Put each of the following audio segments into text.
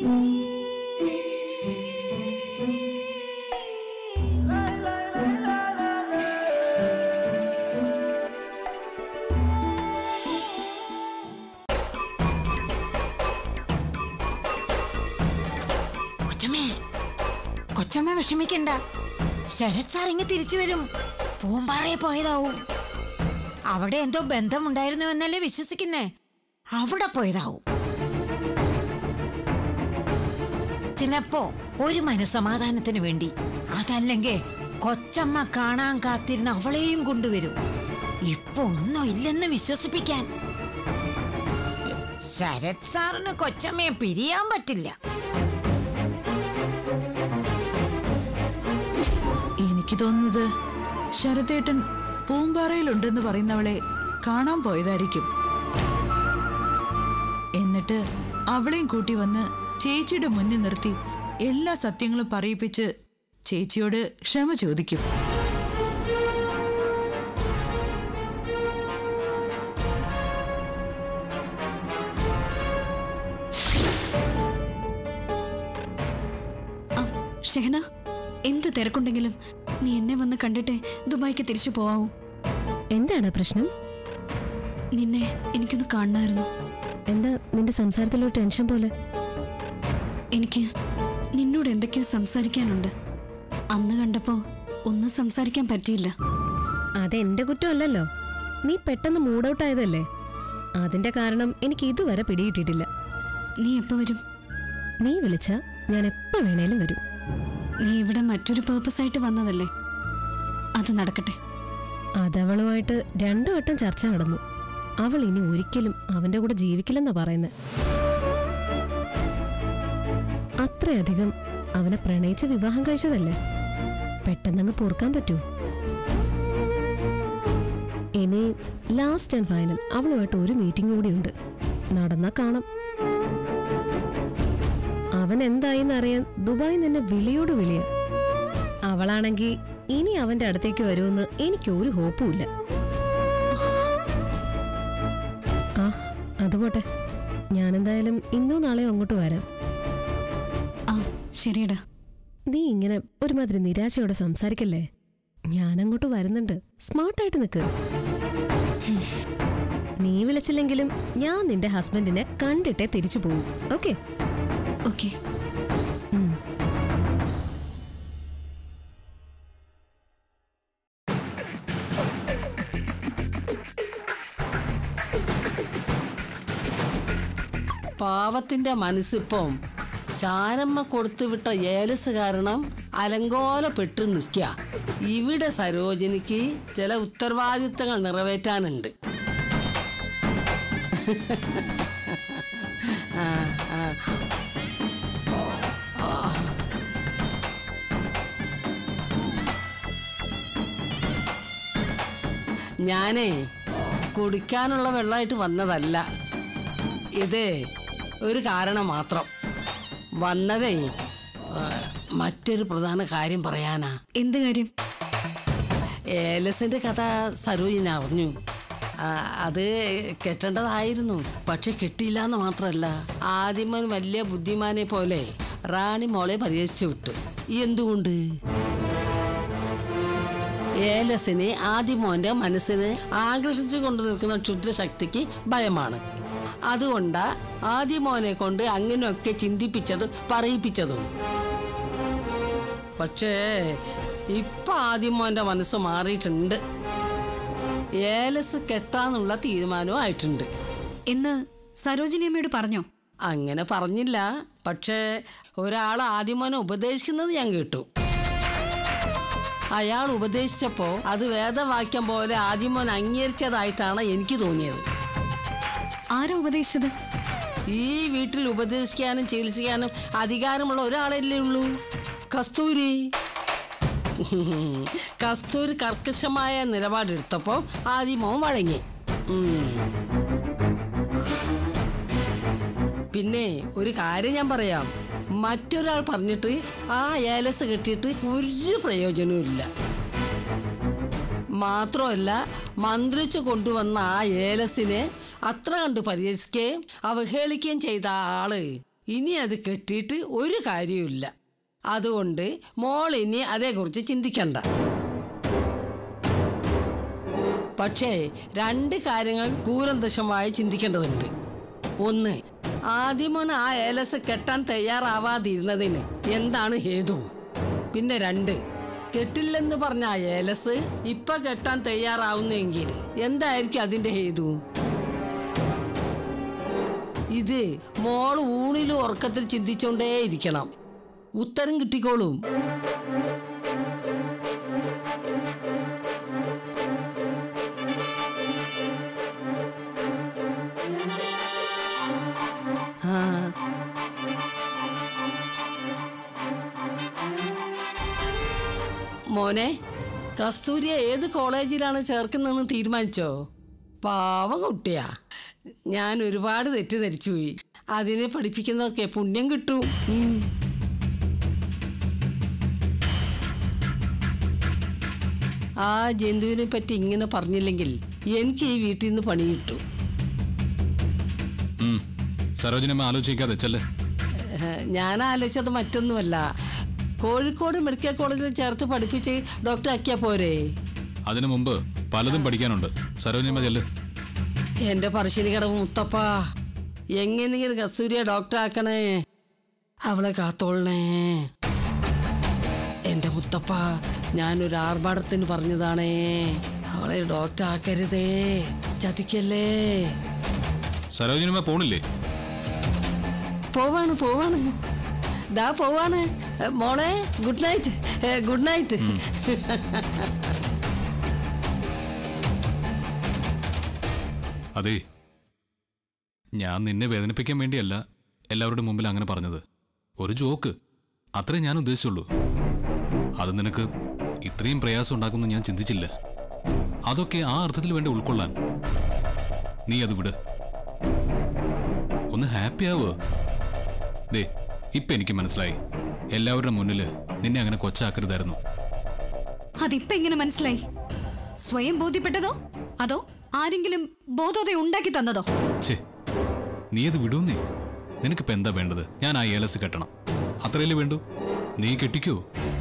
കൊച്ചമ്മേ കൊച്ചമ്മ വിഷമിക്കണ്ട ശരത് സാർ ഇങ്ങ് തിരിച്ചു വരും പൂമ്പാറയെ പോയതാവും അവിടെ എന്തോ ബന്ധമുണ്ടായിരുന്നു എന്നല്ലേ വിശ്വസിക്കുന്നേ അവിടെ പോയതാവും ചിലപ്പോ ഒരു മനസമാധാനത്തിന് വേണ്ടി അതല്ലെങ്കിൽ കൊച്ചമ്മ കാണാൻ കാത്തിരുന്ന അവളെയും കൊണ്ടുവരും ഇപ്പൊ ഒന്നും ഇല്ലെന്ന് വിശ്വസിപ്പിക്കാൻ ശരത് സാറിന് കൊച്ചമ്മയെ പിരിയാൻ പറ്റില്ല എനിക്ക് തോന്നുന്നത് ശരതേട്ടൻ പൂമ്പാറയിലുണ്ടെന്ന് പറയുന്നവളെ കാണാൻ പോയതായിരിക്കും എന്നിട്ട് അവളെയും കൂട്ടി വന്ന് ചേച്ചിയുടെ മുന്നിൽ നിർത്തി എല്ലാ സത്യങ്ങളും പറയിപ്പിച്ച് ചേച്ചിയോട് ക്ഷമ ചോദിക്കും ആ, ഷെഹന എന്ത് തിരക്കുണ്ടെങ്കിലും നീ എന്നെ വന്ന് കണ്ടിട്ടേ ദുബായിക്ക് തിരിച്ചു പോവാവൂ എന്താണ് പ്രശ്നം നിന്നെ എനിക്കൊന്ന് കാണണമായിരുന്നു എന്താ നിന്റെ സംസാരത്തിലോ ടെൻഷൻ പോലെ എനിക്ക് നിന്നോട് എന്തൊക്കെയോ സംസാരിക്കാനുണ്ട് അന്ന് കണ്ടപ്പോ ഒന്നും സംസാരിക്കാൻ പറ്റിയില്ല അതെന്റെ കുറ്റമല്ലല്ലോ നീ പെട്ടെന്ന് മൂഡ് ഔട്ട് ആയതല്ലേ അതിന്റെ കാരണം എനിക്ക് ഇതുവരെ പിടികിട്ടിട്ടില്ല നീ എപ്പോ വരും നീ വിളിച്ച ഞാൻ എപ്പോ വേണേലും വരും നീ ഇവിടെ മറ്റൊരു പേർപ്പസ് ആയിട്ട് വന്നതല്ലേ അത് നടക്കട്ടെ അതവളുമായിട്ട് രണ്ടു വട്ടം ചർച്ച നടന്നു അവൾ ഇനി ഒരിക്കലും അവന്റെ കൂടെ ജീവിക്കില്ലെന്നാ പറയുന്നത് അത്രയധികം അവനെ പ്രണയിച്ച് വിവാഹം കഴിച്ചതല്ലേ പെട്ടെന്നങ്ങ് പൊറുക്കാൻ പറ്റുമോ ഇനി ലാസ്റ്റ് ആൻഡ് ഫൈനൽ അവളുമായിട്ട് ഒരു മീറ്റിംഗ് കൂടി ഉണ്ട് നടന്നാ കാണാം അവൻ എന്തായിന്ന് അറിയാൻ ദുബായ് നിന്നെ വിളിയോട് വിളിയ അവളാണെങ്കിൽ ഇനി അവന്റെ അടുത്തേക്ക് വരുമെന്ന് എനിക്ക് ഒരു ഹോപ്പുമില്ല ആ അത് പോട്ടെ ഞാനെന്തായാലും ഇന്നോ നാളെയോ അങ്ങോട്ട് വരാം ആ ശരിയടാ നീ ഇങ്ങനെ ഒരുമാതിരി നിരാശയോടെ സംസാരിക്കല്ലേ ഞാനങ്ങോട്ട് വരുന്നുണ്ട് സ്മാർട്ടായിട്ട് നിൽക്ക് നീ വിളിച്ചില്ലെങ്കിലും ഞാൻ നിന്റെ ഹസ്ബൻഡിനെ കണ്ടിട്ടേ തിരിച്ചു പോകും ഓക്കെ ഓക്കെ പാവത്തിന്റെ മനസ്സിപ്പം ശാരമ്മ കൊടുത്തുവിട്ട ഏലസ് കാരണം അലങ്കോലപ്പെട്ട് നിൽക്കുക ഇവിടെ സരോജിനിക്ക് ചില ഉത്തരവാദിത്തങ്ങൾ നിറവേറ്റാനുണ്ട് ആ, ആ. ഞാനേ കുടിക്കാനുള്ള വെള്ളമായിട്ട് വന്നതല്ല ഇത് ഒരു കാരണം മാത്രം വന്നതേ ആ, മറ്റൊരു പ്രധാന കാര്യം പറയാനാ എന്ത് കാര്യം ഏലസിന്റെ കഥ സരോജിനി അറിഞ്ഞു ആ, അത് കെട്ടേണ്ടതായിരുന്നു പക്ഷെ കിട്ടിയില്ല എന്ന് മാത്രമല്ല ആദ്യമൻ വലിയ ബുദ്ധിമാനെ പോലെ റാണി മോളെ പരിഹസിച്ചു വിട്ടു എന്തുകൊണ്ട് ഏലസിനെ ആദിമോന്റെ മനസ്സിനെ ആകർഷിച്ചു കൊണ്ടു നിൽക്കുന്ന ക്ഷുദ്രശക്തിക്ക് ഭയമാണ് അതുകൊണ്ടാ ആദിമോനെ കൊണ്ട് അങ്ങനെയൊക്കെ ചിന്തിപ്പിച്ചതും പറയിപ്പിച്ചതും പക്ഷേ ഇപ്പൊ ആദിമോന്റെ മനസ്സ് മാറിയിട്ടുണ്ട് ഏലസ് കെട്ടാന്നുള്ള തീരുമാനവും ആയിട്ടുണ്ട് എന്ന് സരോജിനി അമ്മയോട് പറഞ്ഞോ അങ്ങനെ പറഞ്ഞില്ല പക്ഷേ ഒരാൾ ആദിമോനെ ഉപദേശിക്കുന്നത് ഞാൻ കേട്ടു അയാൾ ഉപദേശിച്ചപ്പോൾ അത് വേദവാക്യം പോലെ ആദിമോൻ അംഗീകരിച്ചതായിട്ടാണ് എനിക്ക് തോന്നിയത് ആരാ ഉപദേശിച്ചത് ഈ വീട്ടിൽ ഉപദേശിക്കാനും ചികിത്സിക്കാനും അധികാരമുള്ള ഒരാളല്ലേ ഉള്ളൂ കസ്തൂരി കസ്തൂരി കർക്കശമായ നിലപാടെടുത്തപ്പോൾ ആദിമോൻ വഴങ്ങി ഉം. പിന്നെ ഒരു കാര്യം ഞാൻ പറയാം മറ്റൊരാൾ പറഞ്ഞിട്ട് ആ ഏലസ് കെട്ടിയിട്ട് ഒരു പ്രയോജനവും ഇല്ല മാത്രമല്ല മന്ത്രിച്ചു കൊണ്ടുവന്ന ആ ഏലസിനെ അത്ര കണ്ട് പരിഹസിക്കുകയും അവഹേളിക്കുകയും ചെയ്ത ആ ആള് ഇനി അത് കെട്ടിയിട്ട് ഒരു കാര്യമില്ല അതുകൊണ്ട് മോൾ ഇനി അതേക്കുറിച്ച് ചിന്തിക്കണ്ട പക്ഷേ രണ്ട് കാര്യങ്ങൾ കൂലന്തശമായി ചിന്തിക്കേണ്ടതുണ്ട് ഒന്ന് ആദ്യമോൻ ആ ഏലസ് കെട്ടാൻ തയ്യാറാവാതിരുന്നതിന് എന്താണ് ഹേതു പിന്നെ രണ്ട് കെട്ടില്ലെന്ന് പറഞ്ഞ ആ ഏലസ് ഇപ്പൊ കെട്ടാൻ തയ്യാറാവുന്നെങ്കിൽ എന്തായിരിക്കും അതിന്റെ ഹേതു ഇത് മോള് ഊണിലും ഉറക്കത്തിൽ ചിന്തിച്ചോണ്ടേയിരിക്കണം ഉത്തരം കിട്ടിക്കോളും ആ മോനെ കസ്തൂരിയെ ഏത് കോളേജിലാണ് ചേർക്കുന്നതെന്ന് തീരുമാനിച്ചോ പാവം കുട്ടിയാ ഞാൻ ഒരുപാട് തെറ്റിദ്ധരിച്ചു പോയി അതിനെ പഠിപ്പിക്കുന്നതൊക്കെ പുണ്യം കിട്ടും ഉം. ആ ജന്തുവിനെ പറ്റി ഇങ്ങനെ പറഞ്ഞില്ലെങ്കിൽ എനിക്ക് ഈ വീട്ടിൽ നിന്ന് പണി കിട്ടും ഉം. സരോജിനമ്മ ആലോചിക്കാതെ ചെല്ലേ ഏഹ്, ഞാൻ ആലോചിച്ചത് മറ്റൊന്നുമല്ല കോഴിക്കോട് മെഡിക്കൽ കോളേജിൽ ചേർത്ത് പഠിപ്പിച്ച് ഡോക്ടർ ആക്കിയാ പോരെ അതിനു മുമ്പ് പലതും പഠിക്കാനുണ്ട് സരോജിനമ്മ ചെല്ല് എന്റെ പറശ്ശിനി കടവ് മുത്തപ്പ എങ്ങനെയെങ്കിലും കസ്തൂരിയെ ഡോക്ടർ ആക്കണേ അവളെ കാത്തോളണേ എന്റെ മുത്തപ്പ ഞാനൊരു ആർഭാടത്തിന് പറഞ്ഞതാണേ അവളെ ഡോക്ടർ ആക്കരുതേ ചതിക്കല്ലേ സരോജിനമ്മ പോണില്ലേ പോവാണ് പോവാണ് ദാ പോവാണ് ഏ, മോളെ ഗുഡ് നൈറ്റ് ഏ, ഗുഡ് നൈറ്റ് അതെ ഞാൻ നിന്നെ വേദനിപ്പിക്കാൻ വേണ്ടിയല്ല എല്ലാവരുടെ മുമ്പിൽ അങ്ങനെ പറഞ്ഞത് ഒരു ജോക്ക് അത്രേ ഞാൻ ഉദ്ദേശിച്ചുള്ളൂ അത് നിനക്ക് ഇത്രയും പ്രയാസം ഉണ്ടാക്കുമെന്ന് ഞാൻ ചിന്തിച്ചില്ല അതൊക്കെ ആ അർത്ഥത്തിൽ വേണ്ടി ഉൾക്കൊള്ളാൻ നീ അത് വിട് ഒന്ന് ഹാപ്പി ആവോ ദേ ഇപ്പൊ എനിക്ക് മനസ്സിലായി എല്ലാവരുടെ മുന്നിൽ നിന്നെ അങ്ങനെ കൊച്ചാക്കരുതായിരുന്നു അതിപ്പോ എങ്ങനെ മനസ്സിലായി സ്വയം ബോധ്യപ്പെട്ടതോ അതോ ആരെങ്കിലും ബോധോദയം ഉണ്ടാക്കി തന്നതോ ഛേ നീ അത് വിടൂന്നേ നിനക്കിപ്പോ എന്താ വേണ്ടത് ഞാൻ ആ ഏലസ് കെട്ടണം അത്രയല്ലേ വേണ്ടു നീ കെട്ടിക്കോ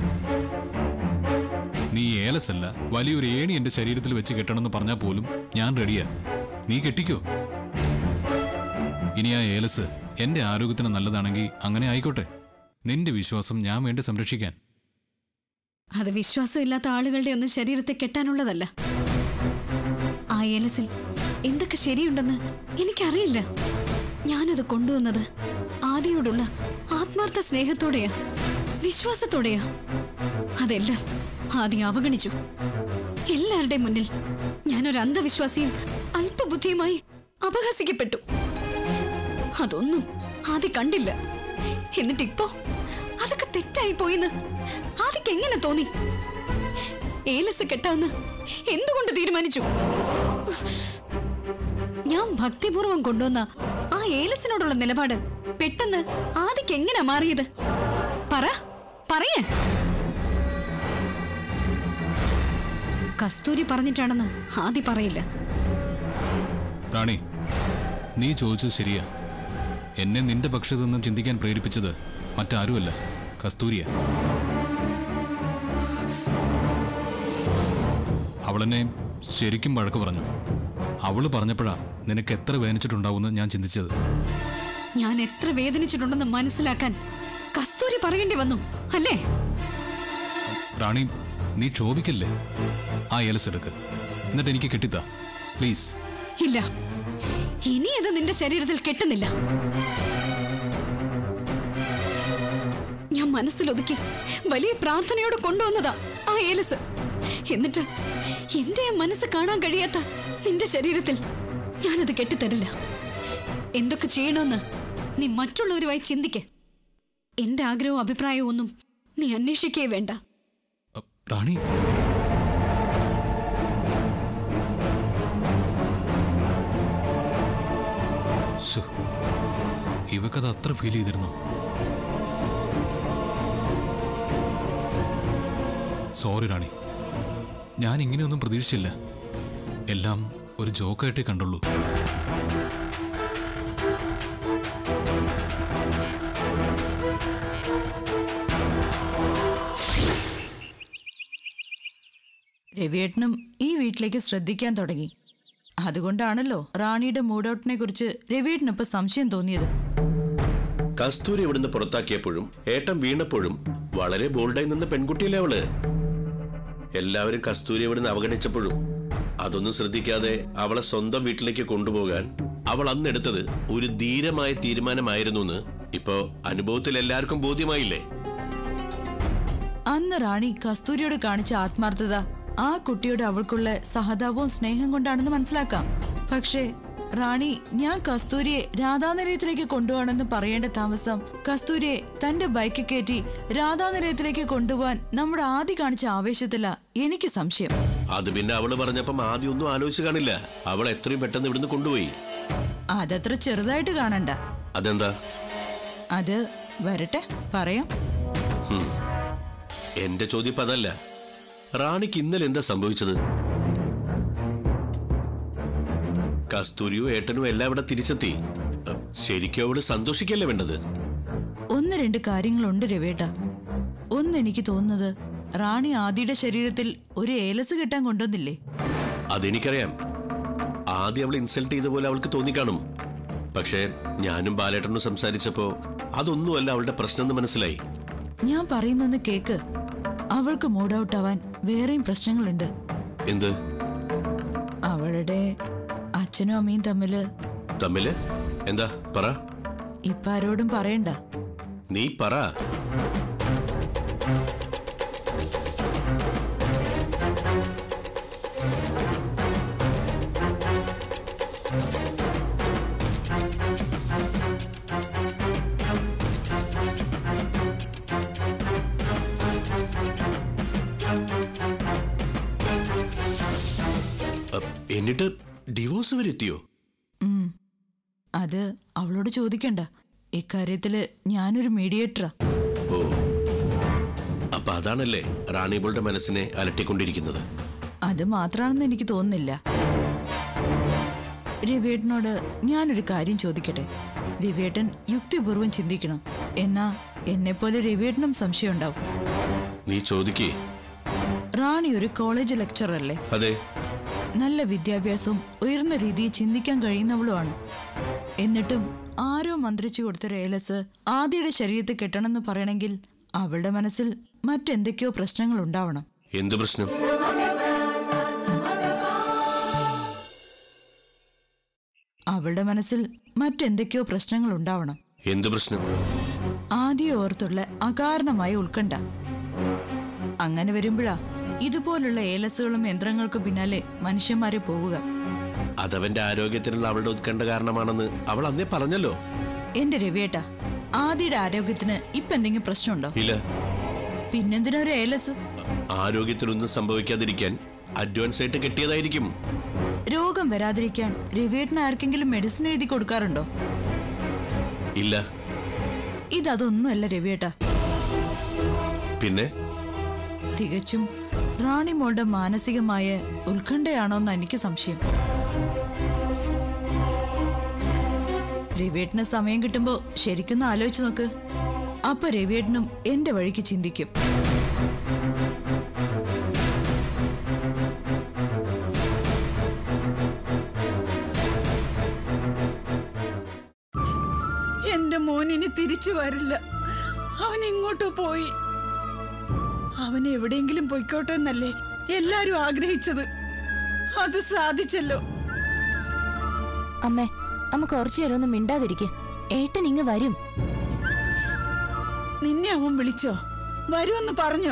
നീ ഏലസ് അല്ല വലിയൊരു ഏണി എന്റെ ശരീരത്തിൽ വെച്ച് കെട്ടണമെന്ന് പറഞ്ഞാൽ പോലും ഞാൻ റെഡിയാ നീ കെട്ടിക്കോ ഇനി ആ ഏലസ് എന്റെ ആരോഗ്യത്തിന് നല്ലതാണെങ്കിൽ അങ്ങനെ ആയിക്കോട്ടെ നിന്റെ വിശ്വാസം ഞാൻ വേണ്ടി സംരക്ഷിക്കാൻ അത് വിശ്വാസമില്ലാത്ത ആളുകളുടെ ഒന്നും ശരീരത്തെ കെട്ടാനുള്ളതല്ല ആ ഏലസിൽ എന്തൊക്കെ ശരിയുണ്ടെന്ന് എനിക്കറിയില്ല ഞാനത് കൊണ്ടുവന്നത് ആദിയോടുള്ള ആത്മാർത്ഥ സ്നേഹത്തോടെയാ വിശ്വാസത്തോടെയാ അതെല്ലാം ആദ്യം അവഗണിച്ചു എല്ലാവരുടെയും മുന്നിൽ ഞാനൊരു അന്ധവിശ്വാസിയും അല്പബുദ്ധിയുമായി അപഹസിക്കപ്പെട്ടു അതൊന്നും ആദ്യം കണ്ടില്ല എന്നിട്ടിപ്പോ അതൊക്കെ തെറ്റായി പോയിന്ന് ആദ്യക്ക് എങ്ങനെ തോന്നി ഏലസ് കെട്ടാന്ന് എന്തുകൊണ്ട് തീരുമാനിച്ചു ഞാൻ ഭക്തിപൂർവം കൊണ്ടുവന്ന ആ ഏലസിനോടുള്ള നിലപാട് പെട്ടെന്ന് ആദിക്ക് എങ്ങനെ മാറിയത് പറ പറയേ കസ്തൂരി പറഞ്ഞിട്ടാണെന്ന് ആദി പറയില്ല റാണി നീ ചോദിച്ചത് ശരിയാ എന്നെ നിന്റെ പക്ഷത്തു നിന്നും ചിന്തിക്കാൻ പ്രേരിപ്പിച്ചത് മറ്റാരുമല്ല കസ്തൂരിയ അവളെന്നെ ശരിക്കും വഴക്ക് പറഞ്ഞു അവള് പറഞ്ഞപ്പോഴാ നിനക്ക് എത്ര വേദനിച്ചിട്ടുണ്ടാവുമെന്ന് ഞാൻ ചിന്തിച്ചത് ഞാൻ എത്ര വേദനിച്ചിട്ടുണ്ടെന്ന് മനസ്സിലാക്കാൻ കസ്തൂരി പറയേണ്ടി വന്നു അല്ലേ റാണി നീ ക്ഷോഭിക്കല്ലേ ആ ഏലസ് എടുക്ക് എന്നിട്ട് എനിക്ക് കെട്ടിത്താ പ്ലീസ് ഇല്ല ഇനി അത് നിന്റെ ശരീരത്തിൽ കെട്ടുന്നില്ല ഞാൻ മനസ്സിലൊതുക്കി വലിയ പ്രാർത്ഥനയോട് കൊണ്ടുവന്നതാ ആ ഏലസ് എന്നിട്ട് എന്റെ ആ മനസ്സ് കാണാൻ കഴിയാത്ത നിന്റെ ശരീരത്തിൽ ഞാനത് കെട്ടിത്തരില്ല എന്തൊക്കെ ചെയ്യണമെന്ന് നീ മറ്റുള്ളവരുമായി ചിന്തിക്ക് എന്റെ ആഗ്രഹവും അഭിപ്രായവും ഒന്നും നീ അന്വേഷിക്കേ വേണ്ട അ, റാണി ശ്ശോ, ഇവക്കത് അത്ര ഫീൽ ചെയ്തിരുന്നു സോറി റാണി ഞാൻ ഇങ്ങനെയൊന്നും പ്രതീക്ഷിച്ചില്ല എല്ലാം ഒരു ജോക്കായിട്ടേ കണ്ടുള്ളൂ രവിയേട്ടനും ഈ വീട്ടിലേക്ക് ശ്രദ്ധിക്കാൻ തുടങ്ങി അതുകൊണ്ടാണല്ലോ റാണിയുടെ മൂഡൌട്ടിനെ കുറിച്ച് രവിയേട്ടനിപ്പോ സംശയം തോന്നിയത് കസ്തൂരി ഇവിടുന്ന് പുറത്താക്കിയപ്പോഴും ഏട്ടൻ വീണപ്പോഴും വളരെ ബോൾഡായി നിന്ന പെൺകുട്ടിയല്ലേ അവള് എല്ലാവരും കസ്തൂരി ഇവിടുന്ന് അവഗണിച്ചപ്പോഴും അതൊന്നും ശ്രദ്ധിക്കാതെ അവളെ സ്വന്തം വീട്ടിലേക്ക് കൊണ്ടുപോകാൻ അവൾ അന്ന് എടുത്തത് ഒരു ധീരമായ തീരുമാനമായിരുന്നു എന്ന് ഇപ്പോ അനുഭവത്തിൽ എല്ലാവർക്കും ബോധ്യമായില്ലേ അന്ന് റാണി കസ്തൂരിയോട് കാണിച്ച ആത്മാർത്ഥത ആ കുട്ടിയോട് അവൾക്കുള്ള സഹതാപവും സ്നേഹം കൊണ്ടാണെന്ന് മനസ്സിലാക്കാം പക്ഷേ റാണി ഞാൻ കസ്തൂരിയെ രാധാനിലയത്തിലേക്ക് കൊണ്ടുപോകണമെന്ന് പറയേണ്ട താമസം കസ്തൂരിയെ തന്റെ ബൈക്കിൽ കയറ്റി രാധാനിലയത്തിലേക്ക് കൊണ്ടുപോകാൻ നമ്മുടെ ആദ്യ കാണിച്ച ആവേശത്തില എനിക്ക് സംശയം അത് പിന്നെ അവള് പറഞ്ഞപ്പം ആദ്യം ഒന്നും ആലോചിച്ച് കാണില്ല അവൾ എത്രയും പെട്ടെന്ന് ഇവിടുന്ന് കൊണ്ടുപോയി അതത്ര ചെറുതായിട്ട് കാണണ്ട അതെന്താ അത് വരട്ടെ പറയാം എന്റെ ചോദ്യം ഇപ്പൊ അതല്ല റാണിക്ക് ഇന്നലെ എന്താ സംഭവിച്ചത് കസ്തൂരിയോ ഏട്ടനും എല്ലാം ഇവിടെ തിരിച്ചെത്തി അഹ്, ശരിക്കും അവള് സന്തോഷിക്കല്ലേ വേണ്ടത് ഒന്ന് രണ്ട് കാര്യങ്ങളുണ്ട് രവേട്ട ഒന്ന് എനിക്ക് തോന്നുന്നത് റാണി ആദിയുടെ ശരീരത്തിൽ ഒരു ഏലസ് കെട്ടാൻ കൊണ്ടുവന്നില്ലേ അതെനിക്കറിയാം ആദ്യം അവൾ ഇൻസൾട്ട് ചെയ്ത പോലെ അവൾക്ക് തോന്നിക്കാണും പക്ഷേ ഞാനും ബാലേട്ടനും സംസാരിച്ചപ്പോ അതൊന്നുമല്ല അവളുടെ പ്രശ്നം എന്ന് മനസ്സിലായി ഞാൻ പറയുന്നൊന്ന് കേക്ക് അവൾക്ക് മൂഡ് ഔട്ട് ആവാൻ വേറെയും പ്രശ്നങ്ങളുണ്ട് എന്ത് അവളുടെ അച്ഛനും അമ്മയും തമ്മില് തമ്മില് എന്താ പറ ഇപ്പൊ ആരോടും പറയണ്ട നീ പറ അ- എന്നിട്ട് ഡിവോഴ്സ് വരെ എത്തിയോ അത് അവളോട് ചോദിക്കണ്ട ഇക്കാര്യത്തില് ഞാനൊരു മീഡിയേറ്ററാ ഓ അപ്പൊ അതാണല്ലേ റാണിബോളുടെ മനസ്സിനെ അലട്ടിക്കൊണ്ടിരിക്കുന്നത് അത് മാത്രാണെന്ന് എനിക്ക് തോന്നുന്നില്ല രവിയേട്ടനോട് ഞാനൊരു കാര്യം ചോദിക്കട്ടെ രവിയേട്ടൻ യുക്തിപൂർവ്വം ചിന്തിക്കണം എന്നാ എന്നെപ്പോലെ രവിയേട്ടനും സംശയം ഉണ്ടാവും നീ ചോദിക്കേ റാണി ഒരു കോളേജ് ലെക്ചറർ അല്ലേ അതെ നല്ല വിദ്യാഭ്യാസവും ഉയർന്ന രീതിയിൽ ചിന്തിക്കാൻ കഴിയുന്നവളുമാണ് എന്നിട്ടും ആരോ മന്ത്രിച്ചു കൊടുത്ത രേലസ് ആദിയുടെ ശരീരത്തിൽ കെട്ടണമെന്ന് പറയണമെങ്കിൽ അവളുടെ മനസ്സിൽ മറ്റെന്തൊക്കെയോ പ്രശ്നങ്ങൾ ഉണ്ടാവണം എന്ത് പ്രശ്നം അവളുടെ മനസ്സിൽ മറ്റെന്തൊക്കെയോ പ്രശ്നങ്ങൾ ഉണ്ടാവണം എന്ത് പ്രശ്നം ആദ്യം ഓർത്തുള്ള അകാരണമായ ഉത്കണ്ഠ അങ്ങനെ വരുമ്പോഴാ ഇതുപോലുള്ള ഏലസുകളും യന്ത്രങ്ങൾക്കും പിന്നാലെ മനുഷ്യന്മാരെ പോവുക അതവന്റെ ആരോഗ്യത്തിനുള്ള അവളുടെ ഉത്കണ്ഠ കാരണമാണെന്ന് അവൾ അന്നേ പറഞ്ഞല്ലോ എന്റെ രവിയേട്ട ആദിയുടെ ആരോഗ്യത്തിന് ഇപ്പൊ എന്തെങ്കിലും പ്രശ്നമുണ്ടോ ഇല്ല പിന്നെന്തിനാ ഒരു ഏലസ് ആരോഗ്യത്തിനൊന്നും സംഭവിക്കാതിരിക്കാൻ അഡ്വാൻസ് ആയിട്ട് കിട്ടിയതായിരിക്കും രോഗം വരാതിരിക്കാൻ രവിയേട്ടന് ആർക്കെങ്കിലും മെഡിസിൻ എഴുതി കൊടുക്കാറുണ്ടോ ഇല്ല ഇതൊന്നുമല്ല രവിയേട്ട പിന്നെ തികച്ചും റാണി മോളുടെ മാനസികമായ ഉത്കണ്ഠയാണോന്ന് എനിക്ക് സംശയം രവിയേട്ടന് സമയം കിട്ടുമ്പോ ശരിക്കൊന്ന് ആലോചിച്ച് നോക്ക് അപ്പൊ രവിയേട്ടനും എന്റെ വഴിക്ക് ചിന്തിക്കും എന്റെ മോൻ ഇനി തിരിച്ചു വരില്ല അവൻ ഇങ്ങോട്ടോ പോയി അവൻ എവിടെയെങ്കിലും പൊയ്ക്കോട്ടെ എന്നല്ലേ എല്ലാരും ആഗ്രഹിച്ചത് അത് സാധിച്ചല്ലോ അമ്മേ അമ്മ കുറച്ചു നേരം ഒന്ന് മിണ്ടാതിരിക്കെ ഏട്ടൻ ഇങ്ങ് വരും നിന്നെ അവൻ വിളിച്ചോ വരുമെന്ന് പറഞ്ഞോ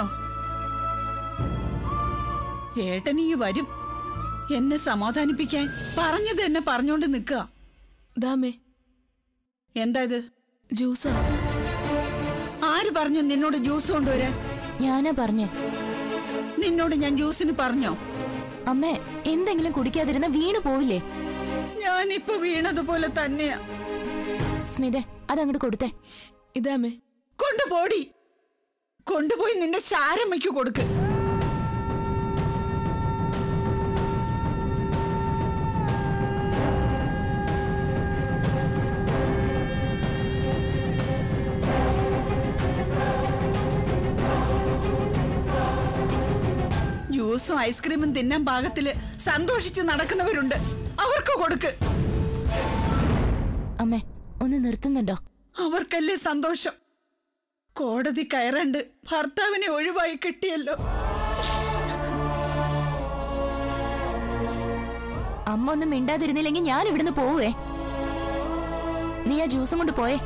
ഏട്ടനീ വരും എന്നെ സമാധാനിപ്പിക്കാൻ പറഞ്ഞത് എന്നെ പറഞ്ഞോണ്ട് നിൽക്കുക ദാമേ എന്താ ഇത് ജ്യൂസാ ആര് പറഞ്ഞു നിന്നോട് ജ്യൂസ് കൊണ്ടുവരാൻ ഞാനാ പറഞ്ഞേ നിന്നോട് ഞാൻ ജ്യൂസിന് പറഞ്ഞോ അമ്മേ എന്തെങ്കിലും കുടിക്കാതിരുന്ന വീണു പോവില്ലേ ഞാനിപ്പോ വീണതുപോലെ തന്നെയാ സ്മിതേ അതങ്ങോട്ട് കൊടുത്തേ ഇതാമേ കൊണ്ടുപോടി കൊണ്ടുപോയി നിന്റെ ശാരമ്മയ്ക്ക് കൊടുക്ക് ജ്യൂസും ഐസ്ക്രീമും തിന്നാൻ പാകത്തില് സന്തോഷിച്ച് നടക്കുന്നവരുണ്ട് അവർക്ക് കൊടുക്ക് അമ്മേ ഒന്ന് നിർത്തുന്നുണ്ടോ അവർക്കല്ലേ സന്തോഷം കോടതി കയറണ്ട് ഭർത്താവിനെ ഒഴിവായി കിട്ടിയല്ലോ അമ്മ ഒന്നും മിണ്ടാതിരുന്നില്ലെങ്കിൽ ഞാൻ ഇവിടുന്ന് പോവേ നീ ആ ജ്യൂസും കൊണ്ട് പോയേ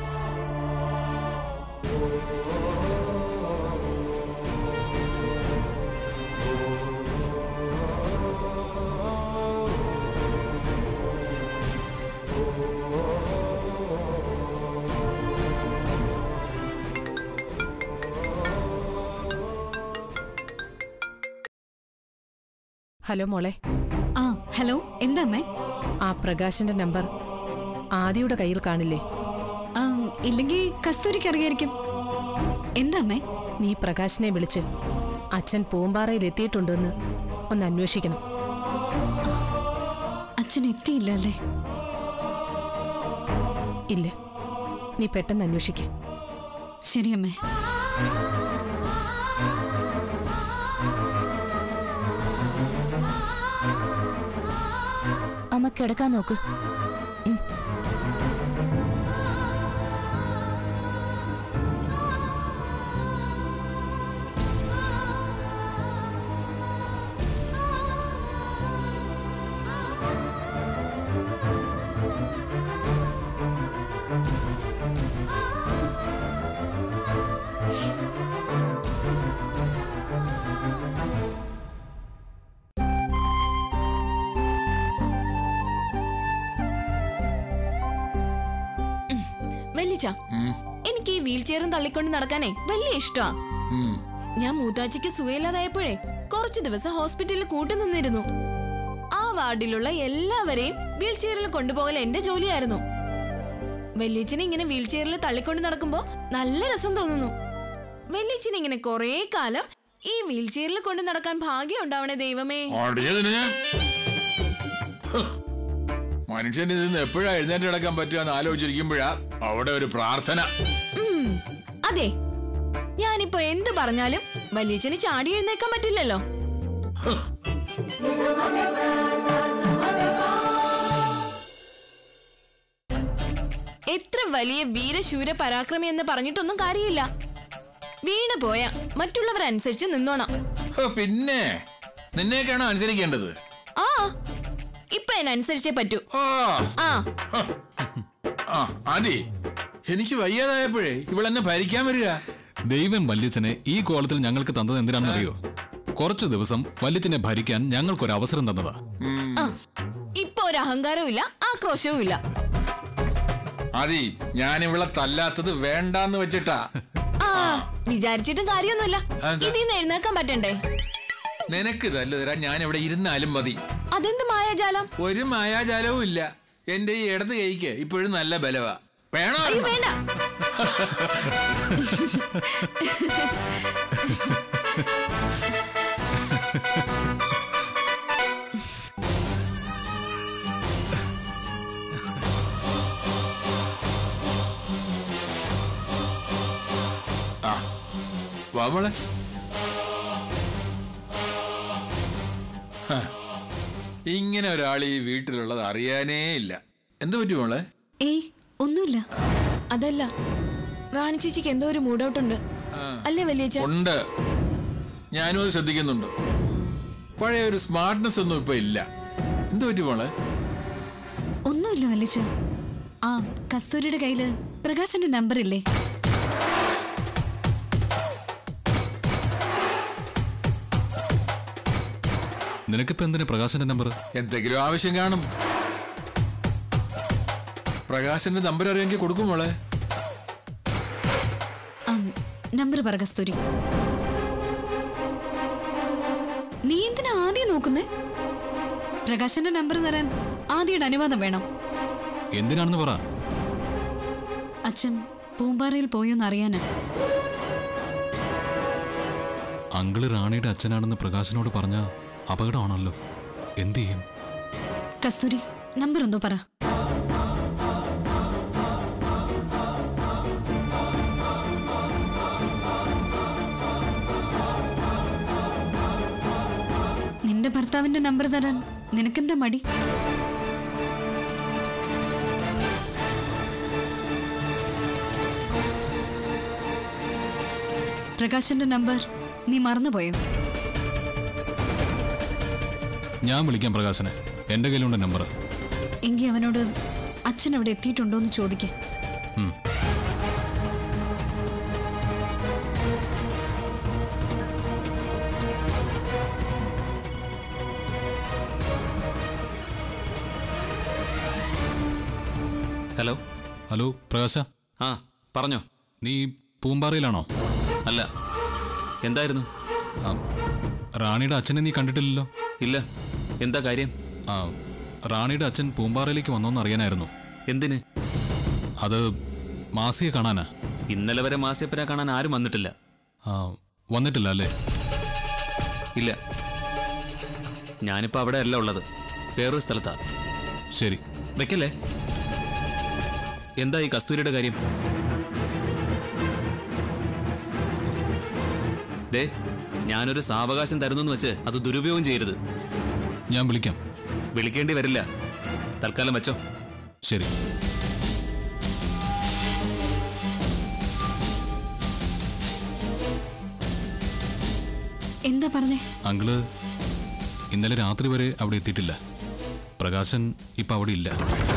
ഹലോ മോളെ ആ ഹലോ എന്താ അമ്മേ ആ പ്രകാശിന്റെ നമ്പർ ആദിയുടെ കയ്യിൽ കാണില്ലേ ആ ഇല്ലെങ്കിൽ കസ്തൂരിക്ക് അറിയായിരിക്കും എന്താ അമ്മേ നീ പ്രകാശിനെ വിളിച്ച് അച്ഛൻ പൂമ്പാറയിൽ എത്തിയിട്ടുണ്ടെന്ന് ഒന്ന് അന്വേഷിക്കണം അച്ഛൻ എത്തിയില്ല അല്ലേ ഇല്ല നീ പെട്ടെന്ന് അന്വേഷിക്ക ശരി അമ്മേ അമ്മ കിടക്കാൻ നോക്ക് ഉം. വല്ലിച്ച എനിക്ക് ഈ വീൽ ചെയറും തള്ളിക്കൊണ്ട് നടക്കാനേ വലിയ ഇഷ്ടാ ഞാൻ മൂത്താച്ചിക്ക് സുഖയില്ലാതായപ്പോഴേ കുറച്ചു ദിവസം ഹോസ്പിറ്റലിൽ കൂട്ടുനിന്നിരുന്നു ആ വാർഡിലുള്ള എല്ലാവരെയും വീൽ ചെയറിൽ കൊണ്ടുപോകൽ എന്റെ ജോലിയായിരുന്നു വല്യച്ഛനെ ഇങ്ങനെ വീൽ ചെയറിൽ തള്ളിക്കൊണ്ട് നടക്കുമ്പോ നല്ല രസം തോന്നുന്നു വല്യച്ഛനെ ഇങ്ങനെ കൊറേ കാലം ഈ വീൽ ചെയറിൽ കൊണ്ട് നടക്കാൻ ഭാഗ്യം ഉണ്ടാവണേ ദൈവമേ അടിച്ചതിന് ഞാൻ ഹ്. മനുഷ്യന് ഇതിന്ന് എപ്പോഴാ എഴുന്നേറ്റ് കിടക്കാൻ പറ്റുക ആലോചിച്ചിരിക്കുമ്പോഴാ അവിടെ ഒരു പ്രാർത്ഥന ഉം, അതെ ഞാനിപ്പോ എന്ത് പറഞ്ഞാലും വല്യച്ഛന് ചാടി എഴുന്നേക്കാൻ പറ്റില്ലല്ലോ എത്ര വലിയ വീരശൂര പരാക്രമി എന്ന് പറഞ്ഞിട്ടൊന്നും കാര്യമില്ല വീണ് പോയ മറ്റുള്ളവർ അനുസരിച്ച് നിന്നോണം ഹ്, പിന്നെ നിന്നേക്കാണോ അനുസരിക്കേണ്ടത് ആ ഇപ്പൊ അതിനനുസരിച്ചേ പറ്റൂ ആ ആ ആ ആദി എനിക്ക് വയ്യാതായപ്പോഴേ ഇവളെന്നെ ഭരിക്കാൻ വരിക ദൈവം വല്യച്ഛനെ ഈ കോലത്തിൽ ഞങ്ങൾക്ക് തന്നത് എന്തിനാണെന്ന് അറിയോ കുറച്ചു ദിവസം വല്യച്ഛനെ ഭരിക്കാൻ ഞങ്ങൾക്കൊരു അവസരം തന്നതാ ആ ഇപ്പൊ ഒരു അഹങ്കാരവും ഇല്ല ആക്രോശവും ഇല്ല ആദി ഞാൻ ഇവളെ തല്ലാത്തത് വേണ്ടാന്ന് വെച്ചിട്ടാ ആ വിചാരിച്ചിട്ടും കാര്യമൊന്നുമില്ല അതെന്താ? ഇതിന്ന് എഴുന്നേക്കാൻ പറ്റണ്ടേ നിനക്ക് തല്ലു തരാൻ ഞാൻ ഇവിടെ ഇരുന്നാലും മതി അതെന്ത് മായാജാലം ഒരു മായാജാലവും ഇല്ല എന്റെ ഈ ഇടത് കൈക്ക് ഇപ്പോഴും നല്ല ബലവാ വേണോ അയ്യോ വേണ്ട ആ വാ മോളെ ഹ, ഇങ്ങനെ ഒരാൾ ഈ വീട്ടിലുള്ളത് അറിയാനേ ഇല്ല എന്ത് പറ്റി മോളെ ഏയ് ഒന്നുമില്ല അതല്ല റാണി ചേച്ചിക്ക് എന്തോ ഒരു മൂഡ് ഔട്ട് ഉണ്ട് അല്ലേ വലിയച്ഛൻ ഉണ്ട് ഞാനും അത് ശ്രദ്ധിക്കുന്നുണ്ട് പഴയ ഒരു സ്മാർട്ട്നെസ് ഒന്നും ഇപ്പൊ ഇല്ല എന്ത് പറ്റി മോളെ ഒന്നുമില്ല വല്ലിച്ച ആ കസ്തൂരിയുടെ കയ്യില് പ്രകാശന്റെ നമ്പർ ഇല്ലേ നിനക്കിപ്പോ എന്തിനാ പ്രകാശന്റെ നമ്പർ എന്തെങ്കിലും ആവശ്യം കാണും പ്രകാശന്റെ നമ്പർ അറിയാമെങ്കിൽ കൊടുക്കും മോളെ നമ്പർ പറ കസ്തൂരി നീ എന്തിനാ ആദ്യം നോക്കുന്നേ പ്രകാശന്റെ നമ്പർ തരാൻ ആദ്യയുടെ അനുവാദം വേണം എന്തിനാണെന്ന് പറ അച്ഛൻ പൂമ്പാറയിൽ പോയോന്ന് അറിയാനാ അങ്കിള് റാണിയുടെ അച്ഛനാണെന്ന് പ്രകാശനോട് പറഞ്ഞ അപകടമാണല്ലോ എന്ത് ചെയ്യും കസ്തൂരി നമ്പർ എന്തോ പറ എന്റെ ഭർത്താവിന്റെ നമ്പർ തരാൻ നിനക്കെന്താ മടി പ്രകാശന്റെ നമ്പർ നീ മറന്നുപോയോ ഞാൻ വിളിക്കാം പ്രകാശനെ എൻ്റെ കയ്യിലുണ്ട് നമ്പർ എങ്കിൽ അവനോട് അച്ഛൻ അവിടെ എത്തിയിട്ടുണ്ടോ എന്ന് ചോദിക്കേ ഹലോ ഹലോ പ്രകാശ ആ പറഞ്ഞോ നീ പൂമ്പാറയിലാണോ അല്ല എന്തായിരുന്നു ആ, റാണിയുടെ അച്ഛനെ നീ കണ്ടിട്ടില്ലല്ലോ ഇല്ല എന്താ കാര്യം ആ റാണിയുടെ അച്ഛൻ പൂമ്പാറയിലേക്ക് വന്നോന്ന് അറിയാനായിരുന്നു എന്തിന് അത് മാസിയെ കാണാനാ ഇന്നലെ വരെ മാസിയപ്പര കാണാൻ ആരും വന്നിട്ടില്ല ആ വന്നിട്ടില്ല അല്ലേ ഇല്ല ഞാനിപ്പോ അവിടെ അല്ല ഉള്ളത് വേറൊരു സ്ഥലത്താ ശരി വെക്കല്ലേ എന്താ ഈ കസ്തൂരിയുടെ കാര്യം ദേ ഞാനൊരു സാവകാശം തരുന്നു വെച്ച് അത് ദുരുപയോഗം ചെയ്യരുത് ഞാൻ വിളിക്കാം വിളിക്കേണ്ടി വരില്ല തൽക്കാലം വെച്ചോ ശരി എന്താ പറഞ്ഞേ അങ്കിള് ഇന്നലെ രാത്രി വരെ അവിടെ എത്തിയിട്ടില്ല പ്രകാശൻ ഇപ്പൊ അവിടെ ഇല്ല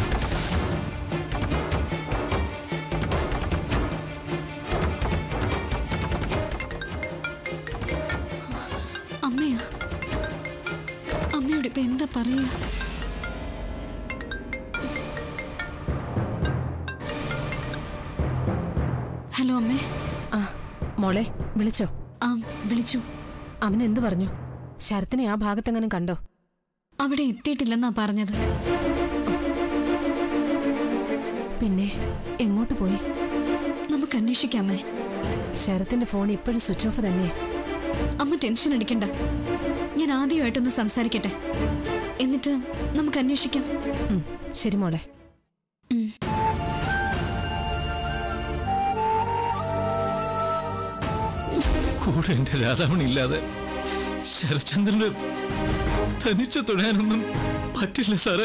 അമ്മയാ അമ്മയോട് ഇപ്പൊ എന്താ പറയാ ഹലോ അമ്മേ ആ മോളെ വിളിച്ചോ ആ വിളിച്ചു അവൻ എന്തു പറഞ്ഞു ശരത്തിനെ ആ ഭാഗത്തെങ്ങനെ കണ്ടോ അവിടെ എത്തിയിട്ടില്ലെന്നാ പറഞ്ഞത് പിന്നെ എങ്ങോട്ട് പോയി നമുക്ക് അന്വേഷിക്കാമേ ശരത്തിന്റെ ഫോൺ ഇപ്പോഴും സ്വിച്ച് ഓഫ് തന്നെ അമ്മ ടെൻഷൻ അടിക്കണ്ട ഞാൻ ആദ്യമായിട്ടൊന്ന് സംസാരിക്കട്ടെ എന്നിട്ട് നമുക്ക് അന്വേഷിക്കാം ഉം, ശരി മോളെ കൂടെ എന്റെ രാധാമണി ഇല്ലാതെ ശരചന്ദ്രന് തനിച്ച് തുടരാനൊന്നും പറ്റില്ല സാറേ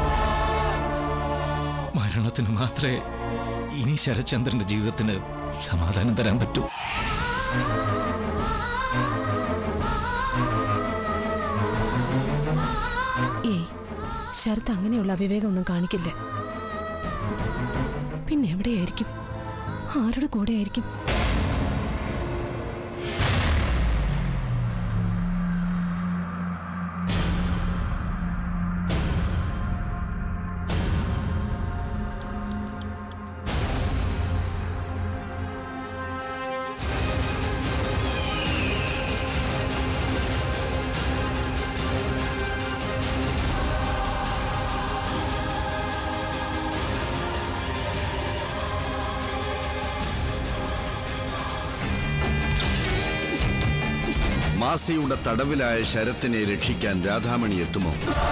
മരണത്തിന് മാത്രമേ ഇനി ശരചന്ദ്രന്റെ ജീവിതത്തിന് സമാധാനം തരാൻ പറ്റൂ ഏയ് ശരത്ത് അങ്ങനെയുള്ള അവിവേകമൊന്നും കാണിക്കില്ല പിന്നെ എവിടെയായിരിക്കും ആരുടെ കൂടെ ആയിരിക്കും മാസിയുടെ തടവിലായ ശരത്തിനെ രക്ഷിക്കാൻ രാധാമണി എത്തുമോ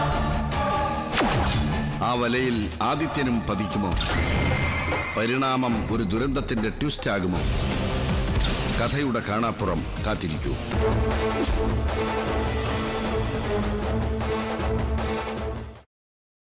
ആ വലയിൽ ആദിത്യനും പതിക്കുമോ പരിണാമം ഒരു ദുരന്തത്തിന്റെ ട്വിസ്റ്റ് ആകുമോ കഥയുടെ കാണാപ്പുറം കാത്തിരിക്കൂ